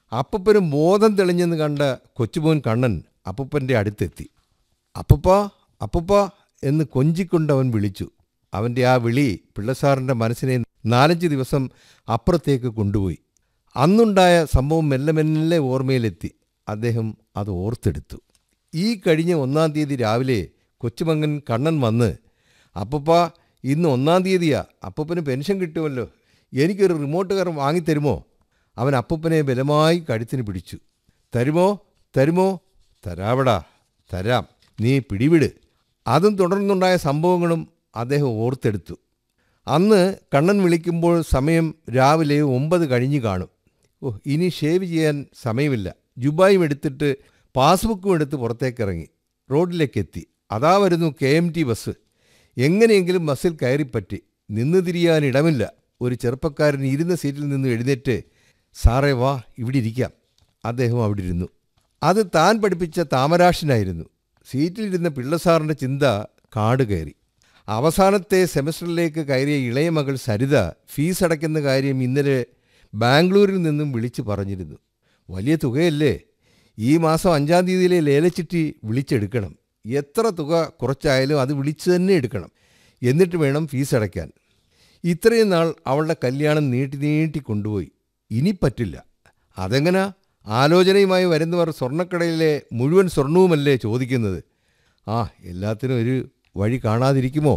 അപ്പൂപ്പന് ബോധം തെളിഞ്ഞെന്ന് കണ്ട കൊച്ചുമോൻ കണ്ണൻ അപ്പൂപ്പൻ്റെ അടുത്തെത്തി അപ്പൂപ്പ അപ്പൂപ്പ എന്ന് കൊഞ്ചിക്കൊണ്ട് അവൻ വിളിച്ചു അവൻ്റെ ആ വിളി പിള്ളസാറിൻ്റെ മനസ്സിനെ നാലഞ്ച് ദിവസം അപ്പുറത്തേക്ക് കൊണ്ടുപോയി അന്നുണ്ടായ സംഭവം മെല്ലെ മെല്ലെ ഓർമ്മയിലെത്തി അദ്ദേഹം അത് ഓർത്തെടുത്തു ഈ കഴിഞ്ഞ ഒന്നാം തീയതി രാവിലെ കൊച്ചുമങ്ങൻ കണ്ണൻ വന്ന് അപ്പൂപ്പ ഇന്ന് ഒന്നാം തീയതിയാ അപ്പൂപ്പന് പെൻഷൻ കിട്ടുമല്ലോ എനിക്കൊരു റിമോട്ട് കാർ വാങ്ങിത്തരുമോ അവൻ അപ്പൂപ്പനെ ബലമായി കഴുത്തിന് പിടിച്ചു തരുമോ തരുമോ തരാവടാ തരാം നീ പിടിവിട് അതും തുടർന്നുണ്ടായ സംഭവങ്ങളും അദ്ദേഹം ഓർത്തെടുത്തു അന്ന് കണ്ണൻ വിളിക്കുമ്പോൾ സമയം രാവിലെ ഒമ്പത് കഴിഞ്ഞ് കാണും ഓ ഇനി ഷേവ് ചെയ്യാൻ സമയമില്ല ജുബായും എടുത്തിട്ട് പാസ്ബുക്കും എടുത്ത് പുറത്തേക്കിറങ്ങി റോഡിലേക്ക് എത്തി അതാ വരുന്നു കെ എം ടി ബസ് എങ്ങനെയെങ്കിലും ബസ്സിൽ കയറിപ്പറ്റി നിന്ന് തിരിയാൻ ഇടമില്ല ഒരു ചെറുപ്പക്കാരൻ ഇരുന്ന സീറ്റിൽ നിന്ന് എഴുന്നേറ്റ് സാറേ വാ ഇവിടെ ഇരിക്കാം അദ്ദേഹം അവിടെ ഇരുന്നു അത് താൻ പഠിപ്പിച്ച താമരാഷനായിരുന്നു സീറ്റിലിരുന്ന പിള്ളസാറിൻ്റെ ചിന്ത കാട് കയറി അവസാനത്തെ സെമസ്റ്ററിലേക്ക് കയറിയ ഇളയ മകൾ സരിത ഫീസ് അടയ്ക്കുന്ന കാര്യം ഇന്നലെ ബാംഗ്ലൂരിൽ നിന്നും വിളിച്ചു പറഞ്ഞിരുന്നു വലിയ തുകയല്ലേ ഈ മാസം അഞ്ചാം തീയതിയിലെ ലേലച്ചിട്ടി വിളിച്ചെടുക്കണം എത്ര തുക കുറച്ചായാലും അത് വിളിച്ചു തന്നെ എടുക്കണം എന്നിട്ട് വേണം ഫീസ് അടയ്ക്കാൻ ഇത്രയും നാൾ അവളുടെ കല്യാണം നീട്ടി നീട്ടി കൊണ്ടുപോയി ഇനി പറ്റില്ല അതെങ്ങനാ ആലോചനയുമായി വരുന്നവർ സ്വർണ്ണക്കടയിലെ മുഴുവൻ സ്വർണവുമല്ലേ ചോദിക്കുന്നത് ആ എല്ലാത്തിനും ഒരു വഴി കാണാതിരിക്കുമോ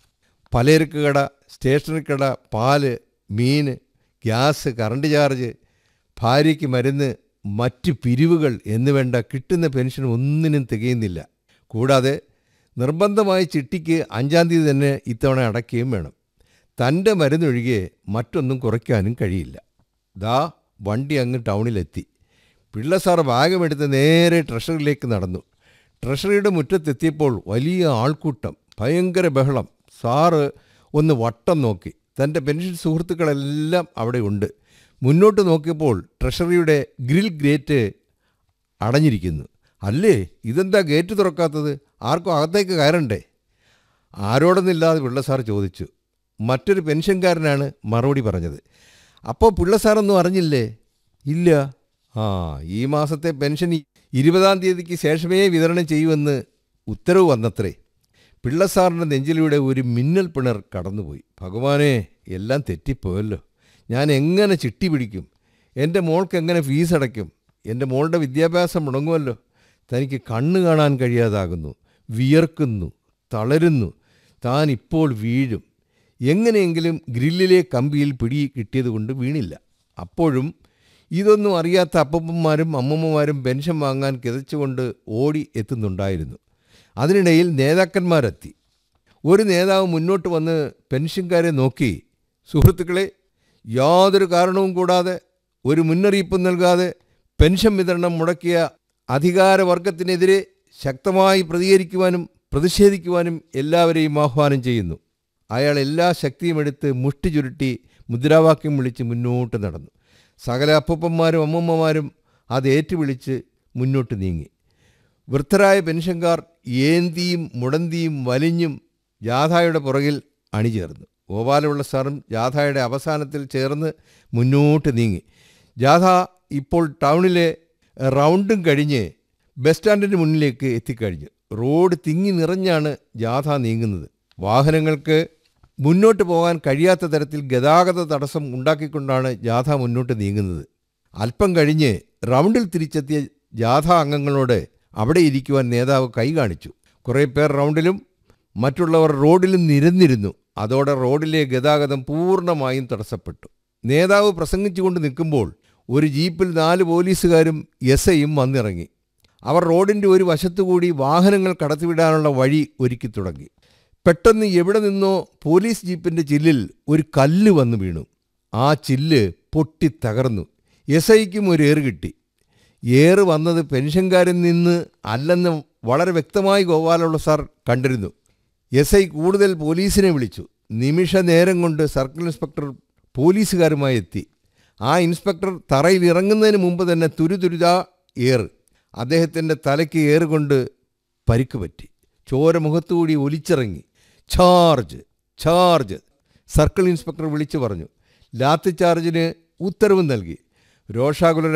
പലചരക്ക് കട സ്റ്റേഷനറി കട പാല് മീൻ ഗ്യാസ് കറണ്ട് ചാർജ് ഭാര്യയ്ക്ക് മരുന്ന് മറ്റ് പിരിവുകൾ എന്ന് വേണ്ട കിട്ടുന്ന പെൻഷൻ ഒന്നിനും തികയുന്നില്ല കൂടാതെ നിർബന്ധമായി ചിട്ടിക്ക് അഞ്ചാം തീയതി തന്നെ ഇത്തവണ അടയ്ക്കുകയും വേണം തൻ്റെ മരുന്നൊഴികെ മറ്റൊന്നും കുറയ്ക്കാനും കഴിയില്ല ദാ വണ്ടി അങ്ങ് ടൗണിലെത്തി പിള്ള സാർ ബാഗമെടുത്ത് നേരെ ട്രഷറിയിലേക്ക് നടന്നു ട്രഷറിയുടെ മുറ്റത്തെത്തിയപ്പോൾ വലിയ ആൾക്കൂട്ടം ഭയങ്കര ബഹളം സാറ് ഒന്ന് വട്ടം നോക്കി തൻ്റെ പെൻഷൻ സുഹൃത്തുക്കളെല്ലാം അവിടെ ഉണ്ട് മുന്നോട്ട് നോക്കിയപ്പോൾ ട്രഷറിയുടെ ഗ്രിൽ ഗ്രേറ്റ് അടഞ്ഞിരിക്കുന്നു അല്ലേ ഇതെന്താ ഗേറ്റ് തുറക്കാത്തത് ആർക്കും അകത്തേക്ക് കയറണ്ടേ ആരോടൊന്നില്ലാതെ പിള്ള സാർ ചോദിച്ചു മറ്റൊരു പെൻഷൻകാരനാണ് മറുപടി പറഞ്ഞത് അപ്പോൾ പിള്ള സാറൊന്നും അറിഞ്ഞില്ലേ ഇല്ല ആ ഈ മാസത്തെ പെൻഷൻ ഇരുപതാം തീയതിക്ക് ശേഷമേ വിതരണം ചെയ്യുമെന്ന് ഉത്തരവ് വന്നത്രേ പിള്ള സാറിൻ്റെ നെഞ്ചിലൂടെ ഒരു മിന്നൽ പിണർ കടന്നുപോയി ഭഗവാനെ എല്ലാം തെറ്റിപ്പോയല്ലോ ഞാൻ എങ്ങനെ ചിട്ടി പിടിക്കും എൻ്റെ മോൾക്ക് എങ്ങനെ ഫീസ് അടയ്ക്കും എൻ്റെ മോളുടെ വിദ്യാഭ്യാസം മുടങ്ങുമല്ലോ തനിക്ക് കണ്ണ് കാണാൻ കഴിയാതാകുന്നു വിയർക്കുന്നു തളരുന്നു താൻ ഇപ്പോൾ വീഴും എങ്ങനെയെങ്കിലും ഗ്രില്ലിലെ കമ്പിയിൽ പിടി കിട്ടിയതുകൊണ്ട് വീണില്ല അപ്പോഴും ഇതൊന്നും അറിയാത്ത അപ്പമ്മമാരും അമ്മമ്മമാരും പെൻഷൻ വാങ്ങാൻ കിതച്ചുകൊണ്ട് ഓടി എത്തുന്നുണ്ടായിരുന്നു അതിനിടയിൽ നേതാക്കന്മാരെത്തി ഒരു നേതാവ് മുന്നോട്ട് വന്ന് പെൻഷൻകാരെ നോക്കി സുഹൃത്തുക്കളെ യാതൊരു കാരണവും കൂടാതെ ഒരു മുന്നറിയിപ്പും നൽകാതെ പെൻഷൻ വിതരണം മുടക്കിയ അധികാരവർഗത്തിനെതിരെ ശക്തമായി പ്രതികരിക്കുവാനും പ്രതിഷേധിക്കുവാനും എല്ലാവരെയും ആഹ്വാനം ചെയ്യുന്നു അയാൾ എല്ലാ ശക്തിയും എടുത്ത് മുഷ്ടി ചുരുട്ടി മുദ്രാവാക്യം വിളിച്ച് മുന്നോട്ട് നടന്നു സകല അപ്പൂപ്പന്മാരും അമ്മമ്മമാരും അത് ഏറ്റുവിളിച്ച് മുന്നോട്ട് നീങ്ങി വൃദ്ധരായ പെൻഷൻകാർ ഏന്തിയും മുടന്തിയും വലിഞ്ഞും ജാഥയുടെ പുറകിൽ അണിചേർന്നു ഗോപാലപിള്ള സാറും ജാഥയുടെ അവസാനത്തിൽ ചേർന്ന് മുന്നോട്ട് നീങ്ങി ജാഥ ഇപ്പോൾ ടൗണിലെ റൗണ്ടും കഴിഞ്ഞ് ബസ് സ്റ്റാൻഡിന് മുന്നിലേക്ക് എത്തിക്കഴിഞ്ഞു റോഡ് തിങ്ങി നിറഞ്ഞാണ് ജാഥ നീങ്ങുന്നത് വാഹനങ്ങൾക്ക് മുന്നോട്ട് പോകാൻ കഴിയാത്ത തരത്തിൽ ഗതാഗത തടസ്സം ഉണ്ടാക്കിക്കൊണ്ടാണ് ജാഥ മുന്നോട്ട് നീങ്ങുന്നത് അല്പം കഴിഞ്ഞ് റൗണ്ടിൽ തിരിച്ചെത്തിയ ജാഥ അംഗങ്ങളോട് അവിടെ ഇരിക്കുവാൻ നേതാവ് കൈ കാണിച്ചു കുറേ പേർ റൗണ്ടിലും മറ്റുള്ളവർ റോഡിലും നിരന്നിരുന്നു അതോടെ റോഡിലെ ഗതാഗതം പൂർണ്ണമായും തടസ്സപ്പെട്ടു നേതാവ് പ്രസംഗിച്ചുകൊണ്ട് നിൽക്കുമ്പോൾ ഒരു ജീപ്പിൽ നാല് പോലീസുകാരും എസ് ഐയും വന്നിറങ്ങി അവർ റോഡിൻ്റെ ഒരു വശത്തുകൂടി വാഹനങ്ങൾ കടത്തിവിടാനുള്ള വഴി ഒരുക്കി തുടങ്ങി പെട്ടെന്ന് എവിടെ നിന്നോ പോലീസ് ജീപ്പിൻ്റെ ചില്ലിൽ ഒരു കല്ല് വന്ന് വീണു ആ ചില്ല് പൊട്ടി തകർന്നു എസ് ഐക്കും ഒരു ഏറ് കിട്ടി ഏറ് വന്നത് പെൻഷൻകാരിൽ നിന്ന് അല്ലെന്ന് വളരെ വ്യക്തമായി ഗോപാലുള്ള സാർ കണ്ടിരുന്നു എസ് ഐ കൂടുതൽ പോലീസിനെ വിളിച്ചു നിമിഷ നേരം കൊണ്ട് സർക്കിൾ ഇൻസ്പെക്ടർ പോലീസുകാരുമായി എത്തി ആ ഇൻസ്പെക്ടർ തറയിൽ ഇറങ്ങുന്നതിന് മുമ്പ് തന്നെ തുരുതുരുതാ ഏറ് അദ്ദേഹത്തിൻ്റെ തലയ്ക്ക് ഏറുകൊണ്ട് പരിക്ക് പറ്റി ചോര മുഖത്തുകൂടി ഒലിച്ചിറങ്ങി ചാർജ് ചാർജ് സർക്കിൾ ഇൻസ്പെക്ടർ വിളിച്ചു പറഞ്ഞു ലാത്തി ചാർജിന് ഉത്തരവ് നൽകി രോഷാകുല